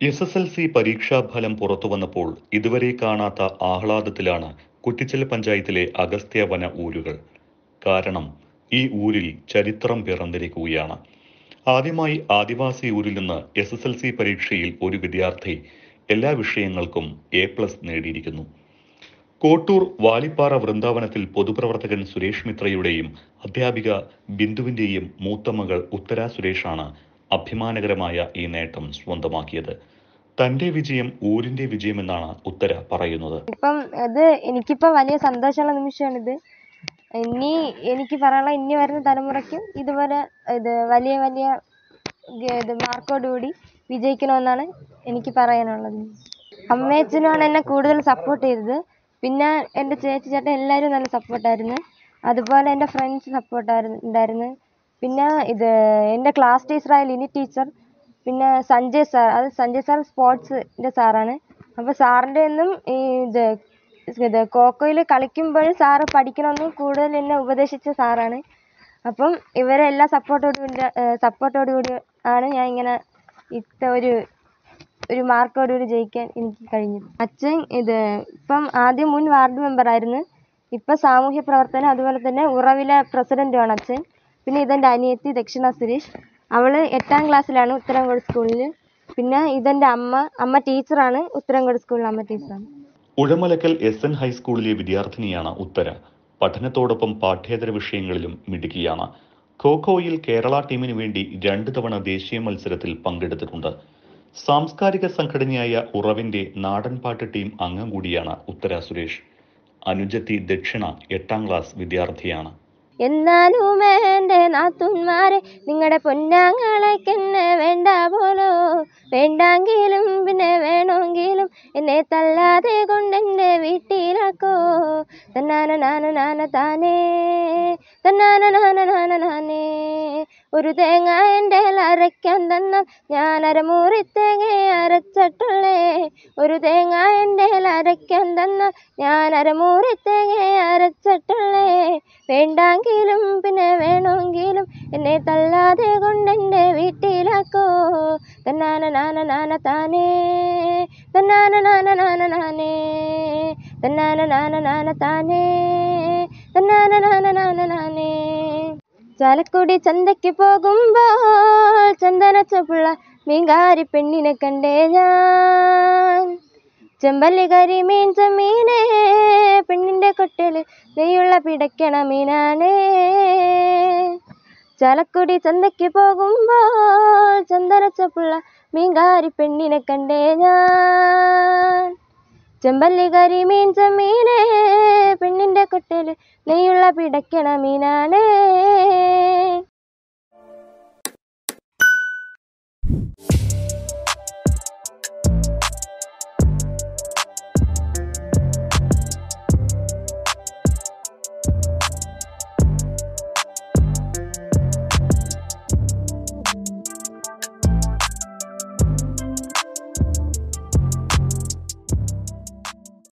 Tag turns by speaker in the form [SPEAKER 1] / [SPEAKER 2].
[SPEAKER 1] S S L C പരീക്ഷാഫലം പുറത്തുവന്നപ്പോൾ ഇതുവരെ കാണാത്ത ആഹ്ലാദത്തിലാണ് കുറ്റിച്ചൽ പഞ്ചായത്തിലെ അഗസ്ത്യവന ഊരുകൾ കാരണം ഈ ഊരിൽ ചരിത്രം പിറന്നിരിക്കുകയാണ് ആദ്യമായി ആദിവാസി ഊരിൽ നിന്ന് എസ് എസ് എൽ സി പരീക്ഷയിൽ ഒരു വിദ്യാർത്ഥി എല്ലാ വിഷയങ്ങൾക്കും എ പ്ലസ് നേടിയിരിക്കുന്നു കോട്ടൂർ വാലിപ്പാറ വൃന്ദാവനത്തിൽ പൊതുപ്രവർത്തകൻ സുരേഷ് മിത്രയുടെയും അധ്യാപിക ബിന്ദുവിന്റെയും മൂത്ത മകൾ ഉത്തര സുരേഷാണ് അഭിമാനകരമായ ഈ നേട്ടം സ്വന്തമാക്കിയത് തന്റെ വിജയം ഊരിന്റെ വിജയമെന്നാണ് ഉത്തര പറയുന്നത്
[SPEAKER 2] ഇപ്പം അത് എനിക്കിപ്പോൾ വലിയ സന്തോഷമുള്ള നിമിഷമാണിത് ഇനി എനിക്ക് പറയാനുള്ള ഇനി വരുന്ന തലമുറയ്ക്കും ഇതുപോലെ ഇത് വലിയ വലിയ ഗ- ഇത് മാർക്കോടുകൂടി വിജയിക്കണമെന്നാണ് എനിക്ക് പറയാനുള്ളത് അമ്മയച്ഛനുമാണ് എന്നെ കൂടുതൽ സപ്പോർട്ട് ചെയ്തത് പിന്നെ എൻ്റെ ചേച്ചി ചേട്ടൻ എല്ലാവരും നല്ല സപ്പോർട്ടായിരുന്നു അതുപോലെ എൻ്റെ ഫ്രണ്ട്സ് സപ്പോർട്ടായിരുന്നു ഉണ്ടായിരുന്നു പിന്നെ ഇത് എൻ്റെ ക്ലാസ് ടീച്ചറായ ലിനി ടീച്ചർ പിന്നെ സഞ്ജയ് സാർ അത് സഞ്ജയ് സാർ സ്പോർട്സിൻ്റെ സാറാണ് അപ്പോൾ സാറിൻ്റെ ഒന്നും ഈ ഇത് ഇത് കോക്കോയിൽ കളിക്കുമ്പോൾ സാറ് പഠിക്കണമെന്ന് കൂടുതൽ എന്നെ ഉപദേശിച്ച സാറാണ് അപ്പം ഇവരെല്ലാം സപ്പോർട്ടോട് കൂടി സപ്പോർട്ടോട് കൂടി ആണ് ഞാൻ ഇങ്ങനെ ഇത്ര ഒരു ഒരു മാർക്കോടുകൂടി ജയിക്കാൻ എനിക്ക് കഴിഞ്ഞത് അച്ഛൻ ഇത് ഇപ്പം ആദ്യം മുൻ വാർഡ് മെമ്പറായിരുന്നു ഇപ്പം സാമൂഹ്യ പ്രവർത്തനം അതുപോലെ തന്നെ ഉറവിലെ പ്രസിഡൻറ്റുമാണ് അച്ഛൻ പിന്നെ ഇതെൻ്റെ അനിയത്തി ദക്ഷിണ സുരേഷ് അവൾ എട്ടാം ക്ലാസ്സിലാണ് ഉത്തരംകോട് സ്കൂളിൽ പിന്നെ ഇതെൻ്റെ അമ്മ അമ്മ ടീച്ചറാണ് ഉത്തരംകോട് സ്കൂളിൽ അമ്മ ടീച്ചറാണ്
[SPEAKER 1] ഉഴമലക്കൽ എസ് എൻ ഹൈസ്കൂളിലെ വിദ്യാർത്ഥിനിയാണ് ഉത്തര പഠനത്തോടൊപ്പം പാഠ്യേതര വിഷയങ്ങളിലും മിടുക്കിയാണ് ഖോഖോയിൽ കേരള ടീമിന് വേണ്ടി രണ്ടു തവണ ദേശീയ മത്സരത്തിൽ പങ്കെടുത്തിട്ടുണ്ട് സാംസ്കാരിക സംഘടനയായ ഉറവിന്റെ നാടൻപാട്ട് ടീം അംഗം കൂടിയാണ് ഉത്തര സുരേഷ് അനുജത്തി ദക്ഷിണ എട്ടാം ക്ലാസ് വിദ്യാർത്ഥിയാണ്
[SPEAKER 2] എന്നാലും എൻ്റെ നാത്തുന്മാരെ നിങ്ങളുടെ പൊന്നാങ്ങളെക്കെന്നെ വേണ്ട പോലോ വേണ്ടെങ്കിലും പിന്നെ വേണമെങ്കിലും എന്നെ തല്ലാതെ കൊണ്ടെൻ്റെ വീട്ടിലാക്കോ തന്നാന നാന നാന താനേ തന്നാന നാന നാന നാനേ ഒരു തേങ്ങ എൻ്റെ അരയ്ക്കാൻ തന്നാൽ ഞാൻ അരമുറി തേങ്ങ അരച്ചിട്ടുള്ളേ ഒരു തേങ്ങ എൻ്റെ അരയ്ക്കാൻ തന്നാൽ ഞാൻ അരമുറി തേങ്ങ അരച്ചിട്ടുള്ളേ വേണ്ടെങ്കിലും പിന്നെ വേണമെങ്കിലും എന്നെ തള്ളാതെ കൊണ്ടെൻ്റെ വീട്ടിലാക്കോ തന്നാന നാന നാന താനേ തന്നാന നാന നാന നാനേ തന്നാന നാന നാന താനേ തന്നാന നാന നാന നാനേ ചാലക്കുടി ചന്തയ്ക്ക് പോകുമ്പോൾ ചന്ദനച്ചപ്പുള്ള മീൻകാരി പെണ്ണിനെ കണ്ടേ ഞാൻ ചെമ്പല്ലി കരി മീൻ ചെമ്മീനേ പെണ്ണിൻ്റെ കൊട്ടല് നെയ്യുള്ള പിടയ്ക്കണ മീനാണേ ചാലക്കുടി ചന്തയ്ക്ക് പോകുമ്പോൾ ചന്ദനച്ചപ്പുള്ള മീൻകാരി പെണ്ണിനെ കണ്ടേ ഞാൻ ചെമ്പല്ലി കരി മീൻ ചെമ്മീനേ പെണ്ണിൻ്റെ കൊട്ടല് നെയ്യുള്ള പിടയ്ക്കണ മീനാണേ